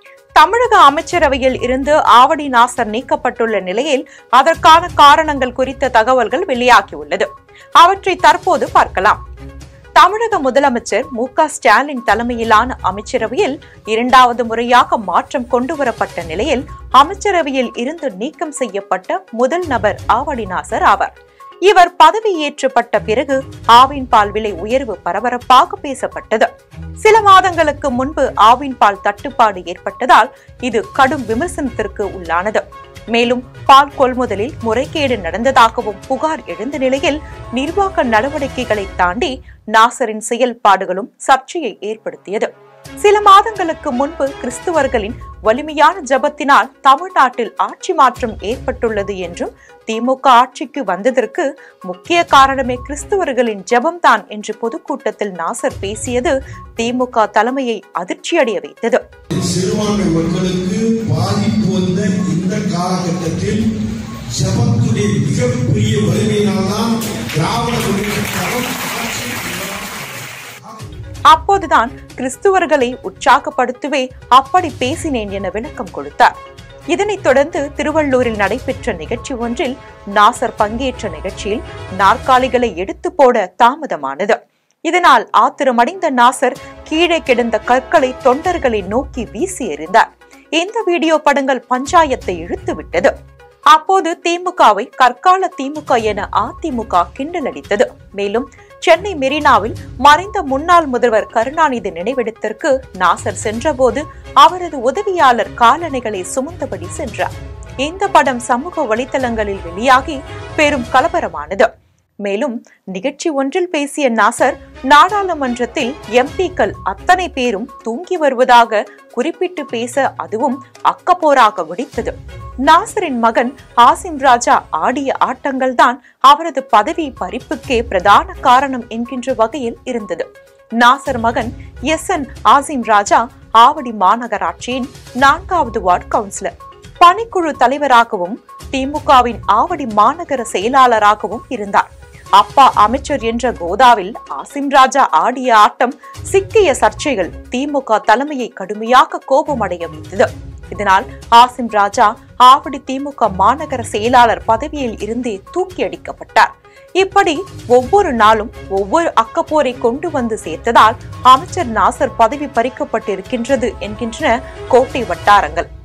தமிழக அமைச்சரவையில் இருந்து ஆவடி நாசர் நீக்கப்பட்டுள்ள நிலையில் அதற்கான காரணங்கள் குறித்த தகவல்கள் வெளியாகியுள்ளது அவற்றை தற்போது பார்க்கலாம் தமிழக முதலமைச்சர் மு க ஸ்டாலின் தலைமையிலான அமைச்சரவையில் இரண்டாவது முறையாக மாற்றம் கொண்டுவரப்பட்ட நிலையில் அமைச்சரவையில் இருந்து நீக்கம் செய்யப்பட்ட முதல் நபர் ஆவடி நாசர் ஆவார் இவர் பதவியேற்றப்பட்ட பிறகு ஆவின் பால் விலை உயர்வு பரபரப்பாக பேசப்பட்டது சில மாதங்களுக்கு முன்பு ஆவின் பால் தட்டுப்பாடு ஏற்பட்டதால் இது கடும் விமர்சனத்திற்கு உள்ளானது மேலும் பால் கொள்முதலில் முறைகேடு நடந்ததாகவும் புகார் எழுந்த நிலையில் நிர்வாக நடவடிக்கைகளை தாண்டி நாசரின் செயல்பாடுகளும் சர்ச்சையை ஏற்படுத்தியது சில மாதங்களுக்கு முன்பு கிறிஸ்துவர்களின் வலிமையான ஜபத்தினால் தமிழ்நாட்டில் ஆட்சி மாற்றம் ஏற்பட்டுள்ளது என்றும் திமுக ஆட்சிக்கு வந்ததற்கு முக்கிய காரணமே கிறிஸ்துவர்களின் ஜெபம்தான் என்று பொதுக்கூட்டத்தில் நாசர் பேசியது திமுக தலைமையை அதிர்ச்சியடைய வைத்தது சிறுபான்மை மக்களுக்கு பாதிப்பு வந்த இந்த காலகட்டத்தில் ஜபத்துடைய மிகப்பெரிய வலிமையினால்தான் திராவிட முன்னேற்ற கழகம் அப்போதுதான் கிறிஸ்துவர்களை உற்சாகப்படுத்தவே அப்படி பேசினேன் என விளக்கம் கொடுத்தார் இதனைத் தொடர்ந்து திருவள்ளூரில் நடைபெற்ற நிகழ்ச்சி ஒன்றில் நாசர் பங்கேற்ற நிகழ்ச்சியில் நாற்காலிகளை எடுத்து போட தாமதமானது இதனால் ஆத்திரமடைந்த நாசர் கீழே கிடந்த கற்களை தொண்டர்களை நோக்கி வீசி எறிந்தார் இந்த வீடியோ படங்கள் பஞ்சாயத்தை இழுத்துவிட்டது அப்போது திமுகவை கற்கால திமுக என அதிமுக கிண்டல் அடித்தது மேலும் சென்னை மெரினாவில் மறைந்த முன்னாள் முதல்வர் கருணாநிதி நினைவிடத்திற்கு நாசர் சென்றபோது அவரது உதவியாளர் காலணிகளை சுமந்தபடி சென்றார் இந்த படம் சமூக வலைதளங்களில் வெளியாகி பெரும் கலவரமானது மேலும் நிகழ்ச்சி ஒன்றில் பேசிய நாசர் நாடாளுமன்றத்தில் எம்பிக்கள் அத்தனை பேரும் தூங்கி வருவதாக குறிப்பிட்டு பேச அதுவும் அக்கப்போராக வெடித்தது நாசரின் மகன் ஆசிம் ராஜா ஆடிய ஆட்டங்கள் தான் அவரது பதவி பறிப்புக்கே பிரதான காரணம் என்கின்ற வகையில் இருந்தது நாசர் மகன் எஸ் என் ஆசிம் ராஜா ஆவடி மாநகராட்சியின் நான்காவது வார்டு கவுன்சிலர் பணிக்குழு தலைவராகவும் திமுகவின் ஆவடி மாநகர செயலாளராகவும் இருந்தார் அப்பா அமைச்சர் என்ற கோதாவில் ஆசிம் ராஜா ஆடிய ஆட்டம் சிக்கிய சர்ச்சைகள் திமுக தலைமையை கடுமையாக கோபமடைய வைத்தது இதனால் ஆசிம் ராஜா ஆவடி திமுக மாநகர செயலாளர் பதவியில் இருந்தே தூக்கி அடிக்கப்பட்டார் இப்படி ஒவ்வொரு நாளும் ஒவ்வொரு அக்கப்போரை கொண்டு வந்து சேர்த்ததால் அமைச்சர் நாசர் பதவி பறிக்கப்பட்டிருக்கின்றது என்கின்றன கோட்டை வட்டாரங்கள்